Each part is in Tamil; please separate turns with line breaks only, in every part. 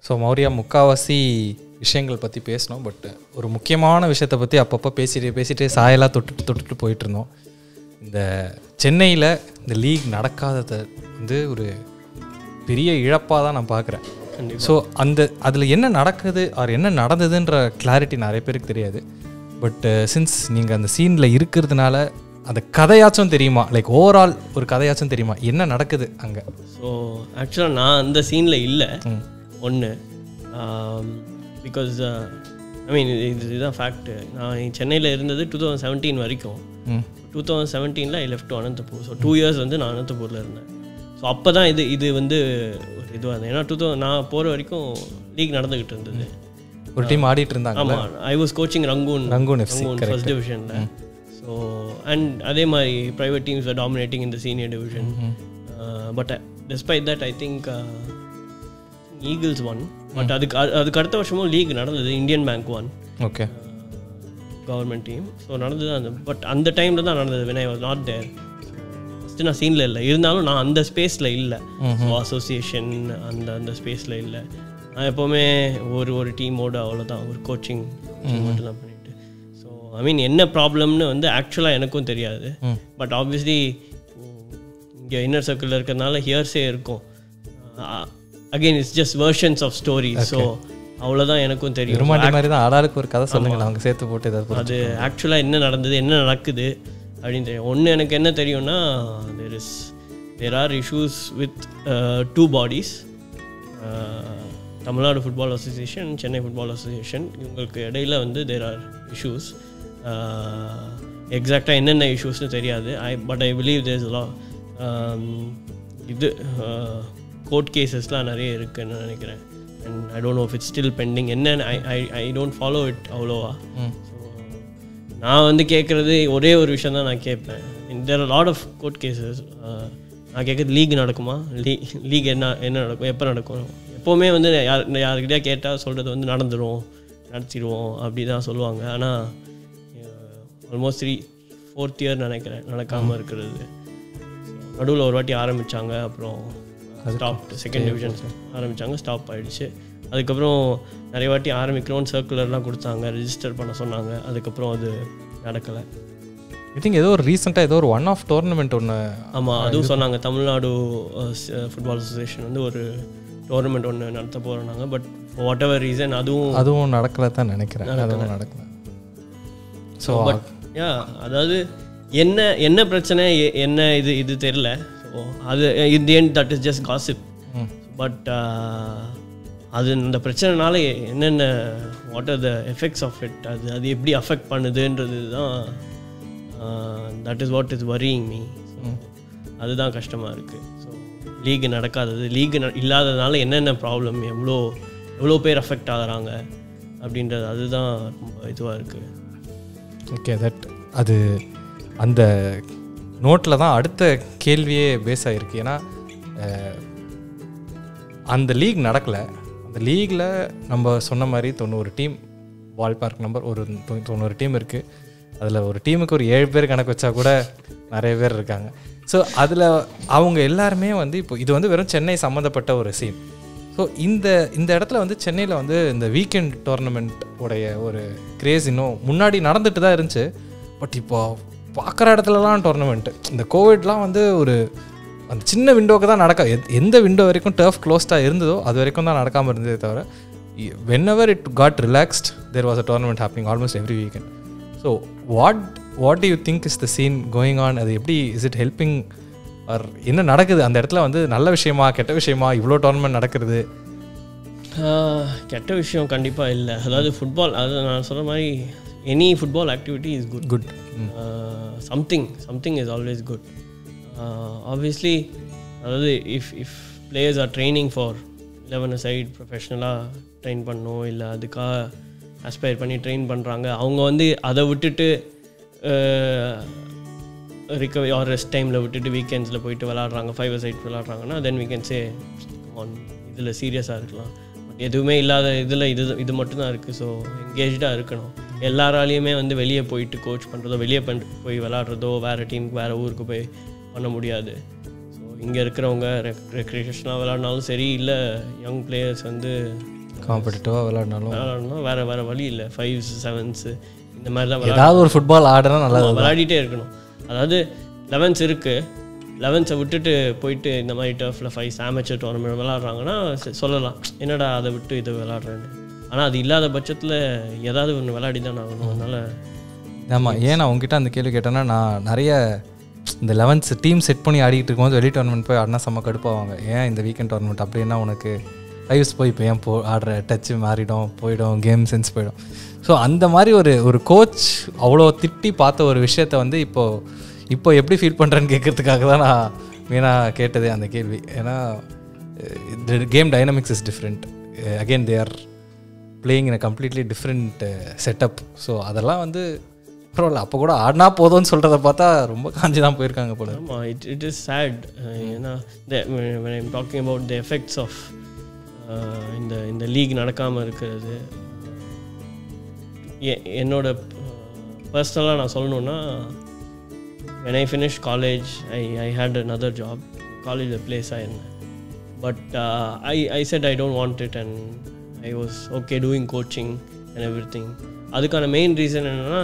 ஸோ மௌரியா முக்காவாசி விஷயங்கள் பற்றி பேசினோம் பட் ஒரு முக்கியமான விஷயத்தை பற்றி அப்பப்போ பேசிட்டு பேசிட்டு சாயலாக தொட்டுட்டு தொட்டுட்டு போயிட்டு இருந்தோம் இந்த சென்னையில் இந்த லீக் நடக்காததை வந்து ஒரு பெரிய இழப்பாக தான் நான் பார்க்குறேன் ஸோ அந்த அதில் என்ன நடக்குது ஆர் என்ன நடந்ததுன்ற கிளாரிட்டி நிறைய பேருக்கு தெரியாது பட் சின்ஸ் நீங்கள் அந்த சீனில் இருக்கிறதுனால அந்த கதையாச்சும் தெரியுமா லைக் ஓவரால் ஒரு கதையாச்சும் தெரியுமா என்ன நடக்குது அங்கே
ஸோ ஆக்சுவலாக நான் அந்த சீனில் இல்லை ஒன்று பிகாஸ் ஐ மீன் இது இதுதான் ஃபேக்ட்டு நான் சென்னையில் இருந்தது டூ தௌசண்ட் செவன்டீன் வரைக்கும்
ம்
டூ தௌசண்ட் செவன்டீனில் I left Anantapur so two years வந்து நான் அனந்தபூரில் இருந்தேன் ஸோ அப்போ தான் இது இது வந்து ஒரு இதுவாக இருந்தது ஏன்னா டூ தௌசண்ட் நான் போகிற வரைக்கும் லீக் நடந்துக்கிட்டு இருந்தது
ஒரு டீம் ஆடிட்டு இருந்தாங்க
ஆமாம் I was coaching Rangoon
Rangoon FC,
Rangoon first டிவிஷனில் ஸோ அண்ட் அதே மாதிரி ப்ரைவேட் டீம்ஸ் ஆர் டாமினேட்டிங் இந்த senior division but despite that I think Eagles won but அதுக்கு அது- அதுக்கு அடுத்த வருஷமும் லீக் நடந்தது Indian Bank won
okay
government team so நடந்தது அந்த பட் அந்த டைமில் தான் நடந்தது when I was not there first நான் சீனில் இல்லை இருந்தாலும் நான் அந்த ஸ்பேஸில் இல்லை ஸோ அசோசியேஷன் அந்த அந்த ஸ்பேஸில் இல்லை நான் எப்போவுமே ஒரு ஒரு டீமோட அவ்வளோதான் ஒரு கோச்சிங் மட்டும் தான் பண்ணிட்டு ஸோ ஐ மீன் என்ன ப்ராப்ளம்னு வந்து ஆக்சுவலாக எனக்கும் தெரியாது பட் ஆப்வியஸ்லி இங்கே இன்னர் சர்க்கிளில் இருக்கிறதுனால ஹியர்ஸே இருக்கும் again it's just versions of story so அவ்வளோதான் எனக்கும் தெரியும்
இருமாண்டி மாதிரி தான் ஆளாளுக்கு ஒரு கதை சொல்லுங்கள் அவங்க சேர்த்து போட்டு ஏதாவது
அது ஆக்சுவலாக என்ன நடந்தது என்ன நடக்குது அப்படின்னு தெரியும் ஒன்று எனக்கு என்ன தெரியும்னா there is there are issues with two bodies Tamil Nadu football association Chennai football association இவங்களுக்கு இடையில வந்து தேர் ஆர் இஷ்யூஸ் எக்ஸாக்டாக என்னென்ன இஷ்யூஸ்னு தெரியாது I but I believe there's லா இது கோர்ட் கேசஸ்லாம் நிறைய இருக்குன்னு நினைக்கிறேன் and I don't know if it's still pending என்னன்னு I I I don't follow it அவ்வளோவா ஸோ நான் வந்து கேட்குறது ஒரே ஒரு விஷயம் தான் நான் கேட்பேன் there lot of court cases நான் கேட்குறது லீக் நடக்குமா லீ லீக் என்ன என்ன நடக்கும் எப்போ நடக்கும் எப்போவுமே வந்து யார் யாருக்கிட்டே கேட்டால் சொல்கிறது வந்து நடந்துடும் நடத்திடுவோம் அப்படி தான் சொல்லுவாங்க ஆனால் ஆல்மோஸ்ட் த்ரீ ஃபோர்த் இயர் நினைக்கிறேன் நடக்காமல் இருக்கிறது நடுவில் ஒரு வாட்டி ஆரம்பித்தாங்க அப்புறம் ஸ்டாப் செகண்ட் டிவிஷன் ஆரம்பித்தாங்க ஸ்டாப் ஆயிடுச்சு அதுக்கப்புறம் நிறைய வாட்டி ஆரம்பிக்கிறோன்னு சர்க்குலர்லாம் கொடுத்தாங்க ரெஜிஸ்டர் பண்ண சொன்னாங்க அதுக்கப்புறம் அது நடக்கலை
ஐ திங்க் ஏதோ ஒரு ரீசெண்டாக ஏதோ ஒரு ஒன் ஆஃப் டோர்னமெண்ட் ஒன்று
ஆமாம் அதுவும் சொன்னாங்க தமிழ்நாடு ஃபுட்பால் அசோசியேஷன் வந்து ஒரு டோர்னமெண்ட் ஒன்று நடத்த போகிறாங்க பட் வாட் எவர் ரீசன் அதுவும்
அதுவும் நடக்கல தான் நினைக்கிறேன் அதுவும் நடக்கல ஸோ
பட் யா அதாவது என்ன என்ன பிரச்சனை எ- என்ன இது இது தெரில ஸோ அது in the end that is just gossip but அது அந்த பிரச்சனைனால எ- என்னென்ன what are the effects of it அது அது எப்படி அஃபெக்ட் பண்ணுதுன்றது தான் that is what is worrying me அதுதான் கஷ்டமாக இருக்குது ஸோ லீக் நடக்காதது லீக் இல்லாததுனால என்னென்ன ப்ராப்ளம் எவ்வளோ எவ்வளோ பேர் அஃபெக்ட் ஆகுறாங்க அப்படின்றது அதுதான் ரொம்ப இதுவாக இருக்குது
ஓகே தட் அது அந்த நோட்டில் தான் அடுத்த கேள்வியே பேஸ் ஆகிருக்கு ஏன்னா அஹ், அந்த லீக் நடக்கலை அந்த லீகில் நம்ம சொன்ன மாதிரி தொண்ணூறு டீம் பால் பார்க் நம்பர் ஒரு தொ- தொண்ணூறு டீம் இருக்குது அதில் ஒரு டீமுக்கு ஒரு ஏழு பேர் கணக்கு வச்சா கூட நிறைய பேர் இருக்காங்க ஸோ அதில் அவங்க எல்லாருமே வந்து இப்போ இது வந்து வெறும் சென்னை சம்மந்தப்பட்ட ஒரு சீன் ஸோ இந்த இந்த இடத்துல வந்து சென்னையில் வந்து இந்த வீக்கெண்ட் டோர்னமெண்ட் உடைய ஒரு கிரேஸ் இன்னும் முன்னாடி நடந்துட்டு தான் இருந்துச்சு பட் இப்போ பார்க்குற இடத்துலலாம் டோர்னமெண்ட்டு இந்த கோவிட்லாம் வந்து ஒரு அந்த சின்ன விண்டோக்கு தான் நடக்க எத்- எந்த விண்டோ வரைக்கும் டர்ஃப் க்ளோஸ்டாக இருந்ததோ அது வரைக்கும் தான் நடக்காமல் இருந்ததே தவிர whenever it got relaxed there was a tournament happening almost every weekend so what what you think is the scene going on அது எப்படி இஸ் இட் ஹெல்பிங் ஆர் என்ன நடக்குது அந்த இடத்துல வந்து நல்ல விஷயமா கெட்ட விஷயமா இவ்வளோ டோர்னமெண்ட் நடக்கிறது
ஆஹ், கெட்ட விஷயம் கண்டிப்பாக இல்லை அதாவது ஃபுட்பால் அது நான் சொல்கிற மாதிரி any football activity is good
good
something something is always good obviously அதாவது if if players are training for eleven side ப்ரொஃபஷ்னலாக ட்ரெயின் பண்ணணும் இல்லை அதுக்காக அஸ்பயர் பண்ணி ட்ரெயின் பண்ணுறாங்க அவங்க வந்து அதை விட்டுட்டு ரிகவரி ஆர் ரெஸ்ட் டைமில் விட்டுட்டு வீக்கெண்ட்ஸில் போயிட்டு விளாட்றாங்க five side விளாட்றாங்கன்னா then we can say on இதில் சீரியஸாக இருக்கலாம் பட் எதுவுமே இல்லாத இதில் இது இது மட்டும்தான் இருக்குது ஸோ என்கேஜாக இருக்கணும் எல்லாராலையுமே வந்து வெளியே போயிட்டு கோச் பண்ணுறதோ வெளியே பண் போய் விளாட்றதோ வேறு டீமுக்கு வேறு ஊருக்கு போய் பண்ண முடியாது ஸோ இங்கே இருக்கிறவங்க ரெக் ரெக்ரியேஷனாக விளாட்னாலும் சரி இல்லை யங் பிளேயர்ஸ் வந்து
காம்படிட்டிவாக விளையாடினாலும்
விளையாடணும் வேறு வேறு வழி இல்லை ஃபைவ்ஸ் செவன்ஸு இந்த மாதிரி தான் விளையாட
ஏதாவது ஒரு ஃபுட்பால் ஆடுனா நல்லா
ஆமா, விளையாடிட்டே இருக்கணும் அதாவது லெவன்ஸ் இருக்குது லெவன்ஸை விட்டுட்டு போயிட்டு இந்த மாதிரி டர்ஃபில் ஃபைவ் ஆமேச்சர் டோர்னமெண்ட் விளாட்றாங்கன்னா சொல்லலாம் என்னடா அதை விட்டு இதை விளாட்றேன்னு ஆனால் அது இல்லாத பட்சத்தில் ஏதாவது ஒன்று விளையாடி தான் ஆகணும் அதனால்
ஆமாம் ஏன் நான் உங்ககிட்ட அந்த கேள்வி கேட்டேன்னா நான் நிறைய இந்த லெவன்ஸ் டீம் செட் பண்ணி ஆடிட்டு இருக்கும்போது வெளி டோர்னமெண்ட் போய் ஆடினா செம்ம கடுப்பாவாங்க ஏன் இந்த வீக்கெண்ட் டோர்னமெண்ட் அப்படின்னா உனக்கு லைவ்ஸ் போய் இப்போ ஏன் போ ஆடுற டச்சு மாறிடும் போயிடும் கேம் சென்ஸ் போயிடும் ஸோ அந்த மாதிரி ஒரு ஒரு கோச் அவ்வளோ திட்டி பார்த்த ஒரு விஷயத்த வந்து இப்போது இப்போ எப்படி ஃபீல் பண்ணுறேன்னு கேட்கறதுக்காக தான் நான் மெயினாக கேட்டதே அந்த கேள்வி ஏன்னா game dynamics is different again they are playing in a completely different setup so அதெல்லாம் வந்து பரவாயில்ல அப்போ கூட ஆடினா போதும்னு சொல்கிறத பார்த்தா ரொம்ப காஞ்சி தான் போயிருக்காங்க போல
ஆமாம் இட் இட் இஸ் சேட் ஏன்னா when I'm talking about the effects of uh, இந்த இந்த லீக் நடக்காமல் இருக்கிறது எ- என்னோட பர்சனலாக நான் சொல்லணுன்னா when I finished college I I had another job காலேஜில் ப்ளேஸ் ஆயிருந்தேன் but I I said I don't want it and I was okay doing coaching and everything அதுக்கான மெயின் ரீசன் என்னென்னா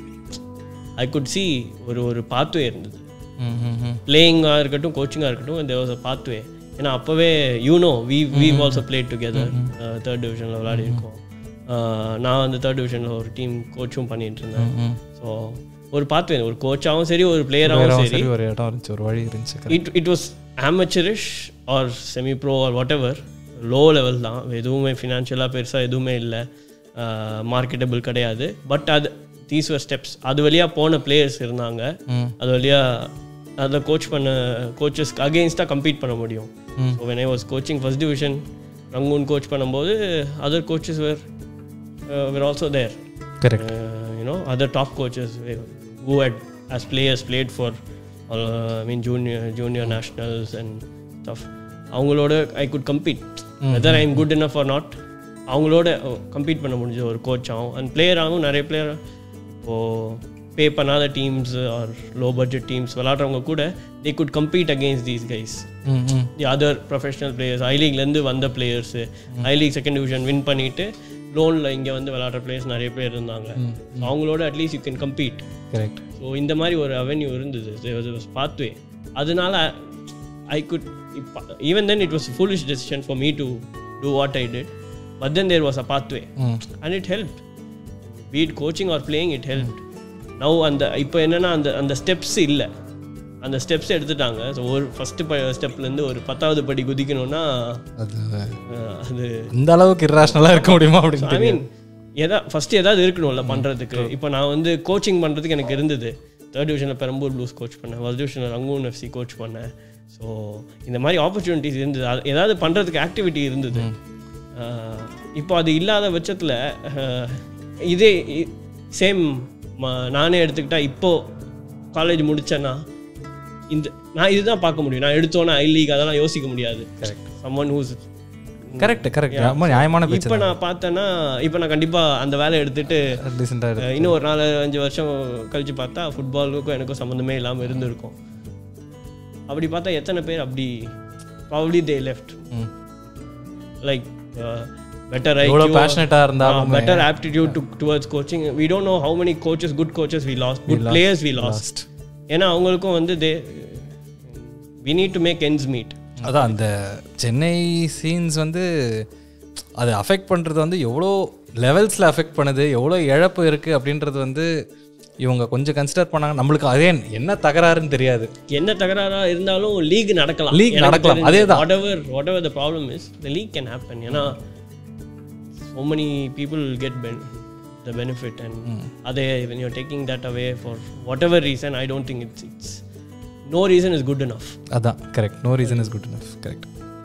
ஐ குட் see ஒரு ஒரு பாத்வே இருந்தது
ம் ம் ம்
பிளேயிங்காக இருக்கட்டும் கோச்சிங்காக இருக்கட்டும் தேர் வாஸ் அ பாத்வே ஏன்னா அப்போவே you know we we also play together third டிவிஷனில் விளையாடி இருக்கோம் Uh, நான் வந்து தேர்ட் டிவிஷனில் ஒரு டீம் கோச்சும் பண்ணிட்டு இருந்தேன்
ம்
ஸோ ஒரு பாத்வே ஒரு கோச்சாகவும் சரி ஒரு பிளேயராகவும் சரி
சரி ஒரு இடம் இருந்துச்சு ஒரு வழி இருந்துச்சு
it it was amateurish or semi pro or whatever low level தான் எதுவுமே ஃபினான்ஷியலாக பெருசாக எதுவுமே இல்லை மார்க்கெட்டபிள் கிடையாது பட் அது தீஸ் வர் ஸ்டெப்ஸ் அது வழியாக போன பிளேயர்ஸ் இருந்தாங்க
ம்
அது வழியாக அதை கோச் பண்ண கோச்சஸ்க்கு அகெயின்ஸ்டாக கம்பீட் பண்ண முடியும்
ம்.
So when I was coaching first division Rangoon coach பண்ணும்போது other coaches were were also there
correct
you know other top coaches who had as players played for uh, I mean junior junior nationals and stuff அவங்களோட I could compete whether I am good enough or not அவங்களோட கம்பீட் பண்ண முடிஞ்ச ஒரு கோச்சாகவும் அண்ட் பிளேயராகவும் நிறைய பிளேயர் இப்போது பே பண்ணாத teams are low budget teams விளாட்றவங்க கூட they could compete against these guys
hmm hmm
the other professional players I லீக்லேருந்து வந்த players I league second division win பண்ணிட்டு லோனில் இங்கே வந்து விளாட்ற பிளேயர்ஸ் நிறைய பேர் இருந்தாங்க So அவங்களோட at least you can compete
correct
so இந்த மாதிரி ஒரு அவென்யூ இருந்தது பாத்வே அதனால I could even then it was foolish decision for me to do what I did but then there was a pathway
hmm
and it helped coaching or playing it help now அந்த இப்போ என்னன்னா அந்த அந்த ஸ்டெப்ஸ் இல்லை அந்த ஸ்டெப்ஸ் எடுத்துட்டாங்க ஸோ ஒரு ஃபஸ்ட்டு ஸ்டெப்லேருந்து ஒரு பத்தாவது படி குதிக்கணும்னா
அது
அஹ், அது
இந்த அளவுக்கு இர்ராஷனலாக இருக்க முடியுமா அப்படின்னு
ஐ மீன் எதா ஃபஸ்ட்டு ஏதாவது இருக்கணும்ல பண்ணுறதுக்கு இப்போ நான் வந்து கோச்சிங் பண்ணுறதுக்கு எனக்கு இருந்தது தேர்ட் டிவிஷனில் பெரம்பூர் ப்ளூஸ் கோச் பண்ணேன் ஃபர்ஸ்ட் டிவிஷனில் ரங்கூன் எஃப்சி கோச் பண்ணேன் ஸோ இந்த மாதிரி ஆப்பர்ச்சுனிட்டிஸ் இருந்தது அது ஏதாவது பண்ணுறதுக்கு ஆக்டிவிட்டி இருந்தது அஹ், இப்போ அது இல்லாத பட்சத்தில் இதே சேம் நானே எடுத்துக்கிட்டா இப்போது காலேஜ் முடித்தேன்னா இந்த நான் இதுதான் பார்க்க முடியும் நான் எடுத்தோன்னே ஐ லீக் அதெல்லாம் யோசிக்க முடியாது
கரெக்ட்
சம்மன் ஹூஸ்
கரெக்ட் கரெக்ட் ரொம்ப நியாயமான பேச்சு
இப்போ நான் பார்த்தேன்னா இப்போ நான் கண்டிப்பாக அந்த வேலையை எடுத்துட்டு
டீசெண்டாக இருக்கு
அஹ், இன்னும் ஒரு நாலு அஞ்சு வருஷம் கழிச்சு பார்த்தா ஃபுட்பாலுக்கும் எனக்கும் சம்மந்தமே இல்லாமல் இருந்திருக்கும் அப்படி பார்த்தா எத்தனை பேர் அப்படி probably they left
hmm
like better
எவ்வளோ பேஷனட்டாக இருந்தாலும்
better aptitude to towards coaching we don't know how many coaches good coaches we lost good players we lost ஏன்னா அவங்களுக்கும் வந்து they we need to make ends meet
அதான் அந்த சென்னை சீன்ஸ் வந்து அது அஃபெக்ட் பண்ணுறது வந்து எவ்வளோ லெவல்ஸில் அஃபெக்ட் பண்ணுது எவ்வளோ இழப்பு இருக்குது அப்படின்றது வந்து இவங்க கொஞ்சம் கன்சிடர் பண்ணாங்க நம்மளுக்கு அதே என்ன தகராறுன்னு தெரியாது
என்ன தகராறா இருந்தாலும் லீக் நடக்கலாம்
League நடக்கலாம். அதேதான்.
Whatever whatever the problem is the league can happen ஏன்னா so many people get ben the benefit and அதே when you're taking that away for whatever reason I don't think it's it's no reason is good enough
அதான் correct no reason is good enough correct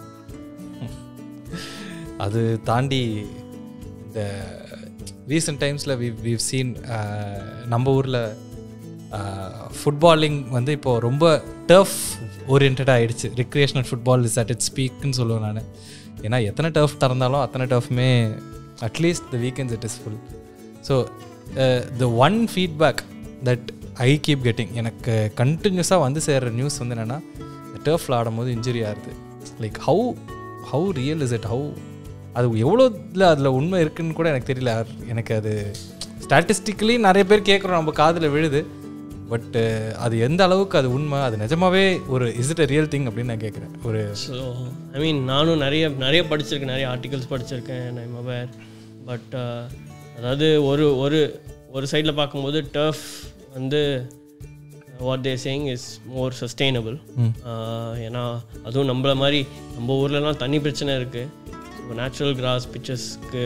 அது தாண்டி இந்த ரீசெண்ட் டைம்ஸில் வி வீவ் சீன் நம்ம ஊரில் ஃபுட்பாலிங் வந்து இப்போது ரொம்ப டர்ஃப் ஓரியன்டாக ஆயிடுச்சு recreational football is at it ஸ்பீக்குன்னு சொல்லுவேன் நான் ஏன்னா எத்தனை டர்ஃப் திறந்தாலும் அத்தனை டர்ஃப்மே at least the weekends it is full so the one feedback that I keep getting எனக்கு கண்டினியூஸாக வந்து சேர்ற நியூஸ் வந்து என்னென்னா இந்த டர்ஃபில் ஆடும்போது இன்ஜுரி ஆகுது like how how real is it how அது எவ்வளோ இதில் அதில் உண்மை இருக்குன்னு கூட எனக்கு தெரியல எனக்கு அது ஸ்டாட்டிஸ்டிக்கலி நிறைய பேர் கேட்குறோம் நம்ம காதில் விழுது பட் அது எந்த அளவுக்கு அது உண்மை அது நிஜமாவே ஒரு is it a real thing அப்படின்னு நான் கேட்குறேன் ஒரு
ஸோ ஐ மீன் நானும் நிறைய நிறைய படிச்சிருக்கேன் நிறைய ஆர்டிகல்ஸ் படிச்சிருக்கேன் ஐம் அவேர் பட் அதாவது ஒரு ஒரு ஒரு சைடில் பார்க்கும்போது டர்ஃப் வந்து what they saying is more sustainable ஏன்னா அதுவும் நம்மள மாதிரி நம்ம ஊர்லலாம் தண்ணி பிரச்சனை இருக்குது ஸோ நேச்சுரல் கிராஸ் பிச்சஸ்க்கு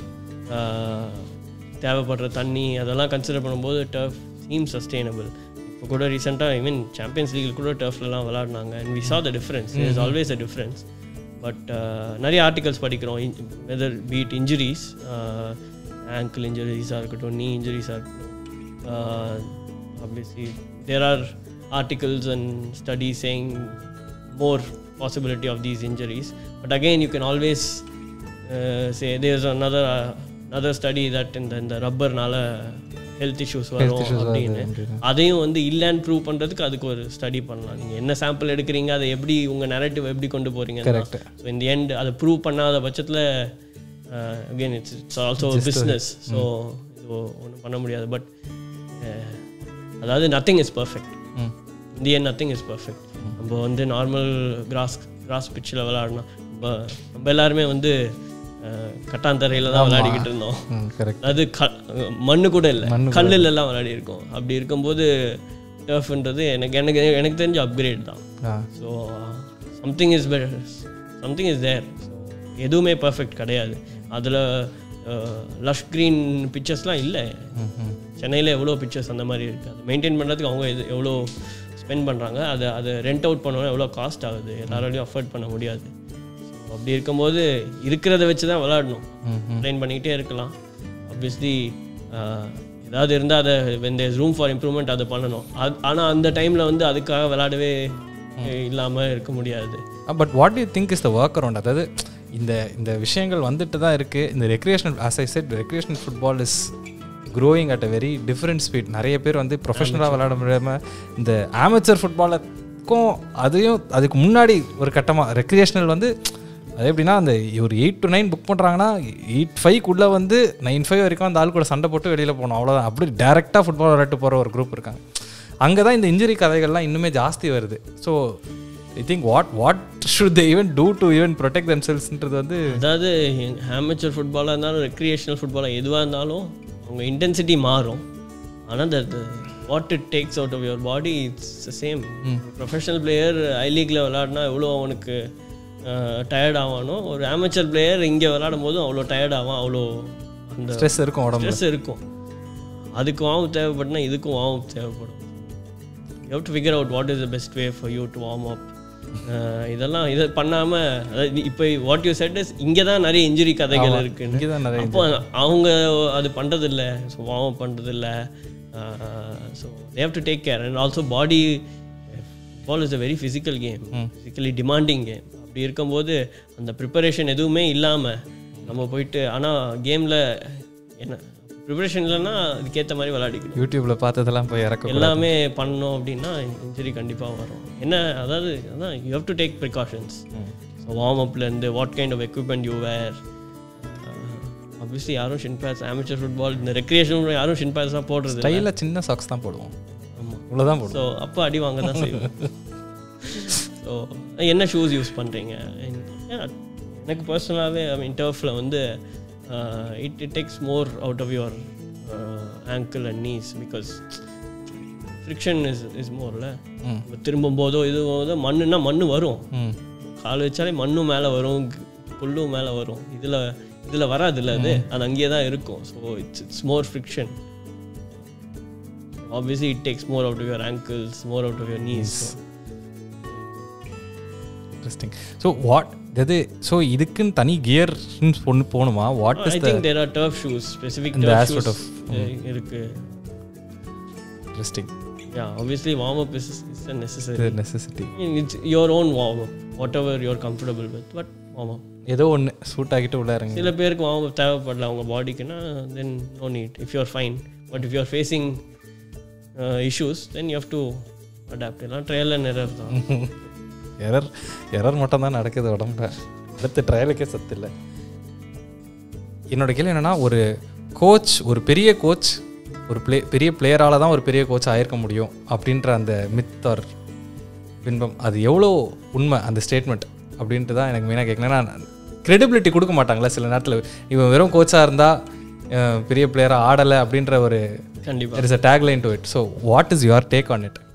தேவைப்படுற தண்ணி அதெல்லாம் கன்சிடர் பண்ணும்போது டர்ஃப் சீம் சஸ்டெயினபிள் இப்போ கூட ரீசெண்டாக ஐ மீன் சாம்பியன்ஸ் லீகில் கூட டர்ஃப்லலாம் விளாடினாங்க and we saw the difference is always a difference but நிறைய ஆர்டிகல்ஸ் படிக்கிறோம் வெதர் பீட் இன்ஜுரிஸ் ஆங்கிள் இன்ஜுரிஸாக இருக்கட்டும் நீ இன்ஜுரிஸாக இருக்கட்டும் obviously there are articles and studies saying more possibility of these injuries but again you can always uh, say there's another uh, another study that இந்த இந்த ரப்பர்னால ஹெல்த் இஷ்யூஸ் வரும் அப்படின்னு அதையும் வந்து இல்லைன்னு ப்ரூவ் பண்ணுறதுக்கு அதுக்கு ஒரு ஸ்டடி பண்ணலாம் நீங்கள் என்ன சாம்பிள் எடுக்கிறீங்க அதை எப்படி உங்கள் நெரட்டிவ் எப்படி கொண்டு போகிறீங்க
Correct.
ஸோ இந்த எண்ட் அதை ப்ரூவ் பண்ணாத பட்சத்தில் again it's it's also business so இது ஒன்றும் பண்ண முடியாது பட் அதாவது நத்திங் இஸ் பர்ஃபெக்ட்
ம்
இந்திய நத்திங் இஸ் பர்ஃபெக்ட் நம்ம வந்து நார்மல் கிராஸ் கிராஸ் பிச்சில் விளாடணும் நம்ம நம்ம எல்லாருமே வந்து அஹ், கட்டாந்தரையில் தான் விளையாடிக்கிட்டு இருந்தோம்
ம் கரெக்ட்
அது க மண்ணு கூட இல்லை கல்லில் எல்லாம் விளையாடி இருக்கோம் அப்படி இருக்கும்போது டர்ஃப்ன்றது எனக்கு எனக்கு எனக்கு தெரிஞ்ச அப்கிரேட் தான்
ah
so something is better something is there so எதுவுமே பர்ஃபெக்ட் கிடையாது அதில் லஷ் க்ரீன் பிக்சர்ஸ்லாம் இல்லை
ம் ம்
சென்னையில் எவ்வளோ பிக்சர்ஸ் அந்த மாதிரி இருக்குது அதை மெயின்டைன் பண்ணுறதுக்கு அவங்க எது எவ்வளோ ஸ்பெண்ட் பண்ணுறாங்க அதை அதை ரெண்ட் அவுட் பண்ணணும் எவ்வளோ காஸ்ட் ஆகுது எல்லாராலையும் அஃபோர்ட் பண்ண முடியாது ஸோ அப்படி இருக்கும்போது இருக்கிறத வச்சு தான் விளாடணும் ட்ரெயின் பண்ணிக்கிட்டே இருக்கலாம் ஆப்வியஸ்லி ஏதாவது இருந்தால் அதை when there room for improvement அதை பண்ணணும் அது ஆனால் அந்த டைமில் வந்து அதுக்காக விளாடவே இல்லாமல் இருக்க முடியாது
but what you think is the work around அதாவது இந்த இந்த விஷயங்கள் வந்துட்டு தான் இருக்குது இந்த recreational as I said recreational football is growing at a very different speed நிறைய பேர் வந்து ப்ரொஃபஷனலாக விளையாட முடியாமல் இந்த ஆமச்சர் ஃபுட்பாலுக்கும் அதையும் அதுக்கு முன்னாடி ஒரு கட்டமாக ரெக்ரியேஷனல் வந்து அது எப்படின்னா அந்த ஒரு எயிட் டு நைன் புக் பண்ணுறாங்கன்னா எயிட் ஃபைவ்க்குள்ளே வந்து நைன் ஃபைவ் வரைக்கும் அந்த ஆள் கூட சண்டை போட்டு வெளியில் போகணும் அவ்வளோதான் அப்படி டேரெக்டாக ஃபுட்பால் விளையாட்டு போகிற ஒரு குரூப் இருக்காங்க அங்கே தான் இந்த இன்ஜுரி கதைகள்லாம் இன்னுமே ஜாஸ்தி வருது so I think what what should they even do to even protect தெம்செல்ஸ்ன்றது வந்து
அதாவது ஹேமச்சர் ஃபுட்பாலாக இருந்தாலும் ரெக்ரியேஷனல் ஃபுட்பாலாக எதுவாக இருந்தாலும் அவங்க இன்டென்சிட்டி மாறும் ஆனால் the what it takes out of your body it's same professional player I லீக்ல விளாடினா எவ்வளோ அவனுக்கு டயர்ட் ஆவானோ ஒரு ஆமச்சர் பிளேயர் இங்கே விளாடும் போதும் அவ்வளோ டயர்ட் ஆவான் அவ்வளோ அந்த
ஸ்ட்ரெஸ் இருக்கும் உடம்பு
ஸ்ட்ரெஸ் இருக்கும் அதுக்கு வார்ம் தேவைப்பட்டுனா இதுக்கும் வார்ம் தேவைப்படும் you have to figure out what is the best way for you to warm up இதெல்லாம் இதை பண்ணாமல் இப்போ வாட் யூ செட் இஸ் இங்கே தான் நிறைய இன்ஜுரி கதைகள் இருக்குன்னு
இங்கே தான் நிறைய
அப்போ அவங்க அது பண்ணுறதில்ல ஸோ வார்ம் அப் பண்ணுறதில்ல so they've to take care and also football is a very physical game physically demanding game அப்படி இருக்கும்போது அந்த ப்ரிப்பரேஷன் எதுவுமே இல்லாமல் நம்ம போயிட்டு ஆனால் கேமில் என்ன ப்ரிப்பரேஷன் இல்லைன்னா அதுக்கேற்ற மாதிரி விளையாடிக்கணும்
யூடியூப்ல பார்த்ததெல்லாம் போய் இறக்க
எல்லாமே பண்ணோம் அப்படின்னா இன்ஜுரி கண்டிப்பாக வரும் என்ன அதாவது அதான் you have to take precautions so warm அப்லேருந்து what kind of equipment you wear obviously யாரும் ஷின் பேட்ஸ் amateur ஃபுட்பால் இந்த ரெக்ரியேஷன் யாரும் ஷின் பேட்ஸ் தான் போடுறது
ஸ்டைலில் சின்ன சாக்ஸ் தான் போடுவோம்
ஆமாம்
இவ்வளோதான் போடுவோம்
ஸோ அப்போ அடி வாங்க தான் செய்வோம் ஸோ என்ன ஷூஸ் யூஸ் பண்ணுறீங்க எனக்கு பர்சனலாகவே ஐ மீன் டர்ஃபில் வந்து it it takes more out of your ankle and knees because friction is is மோர்ல
ம்.
திரும்பும் போதோ இது போதோ மண்ணுன்னா மண்ணு வரும்
ம்
கால் வச்சாலே மண்ணும் மேலே வரும் புல்லும் மேலே வரும் இதில் இதில் வராதுல்ல அது அது அங்கேயே தான் இருக்கும் so it's it's more friction obviously it takes more out of your ankles more out of your knees
interesting so what அது ஸோ இதுக்குன்னு தனி கியர் பொண்ணு போகணுமா what
I
is the
think there are turf shoes specific
இந்த
டர்ஃப்
aspect
ஷூஸ்
of-
இருக்கு
interesting
yeah obviously warm up is is a necessary
necessity
it's your own warm up whatever you're comfortable with but warm up
ஏதோ ஒன்று சூட் ஆகிட்டு உள்ள இறங்க
சில பேருக்கு வார்ம் அப் தேவைப்படல அவங்க பாடிக்குன்னா then no need if you're fine but if you're facing issues then you have to adapt எல்லாம் ட்ரையல் அண்ட் எரர் தான்
எரர் எரர் மட்டும் தான் நடக்குது உடம்புல அடுத்த ட்ரையலுக்கே சத்து இல்லை என்னோட கேள்வி என்னென்னா ஒரு கோச் ஒரு பெரிய கோச் ஒரு ப்ளே பெரிய பிளேயரால் தான் ஒரு பெரிய கோச் ஆயிருக்க முடியும் அப்படின்ற அந்த மித் ஆர் பின்பம் அது எவ்வளோ உண்மை அந்த ஸ்டேட்மெண்ட் அப்படின்ட்டு தான் எனக்கு மெயினாக கேட்கணும் ஏன்னா credibility கொடுக்க மாட்டாங்களே சில நேரத்தில் இவன் வெறும் கோச்சாக இருந்தால் பெரிய பிளேயராக ஆடலை அப்படின்ற ஒரு
கண்டிப்பாக
there is a tagline to it so what is your take on it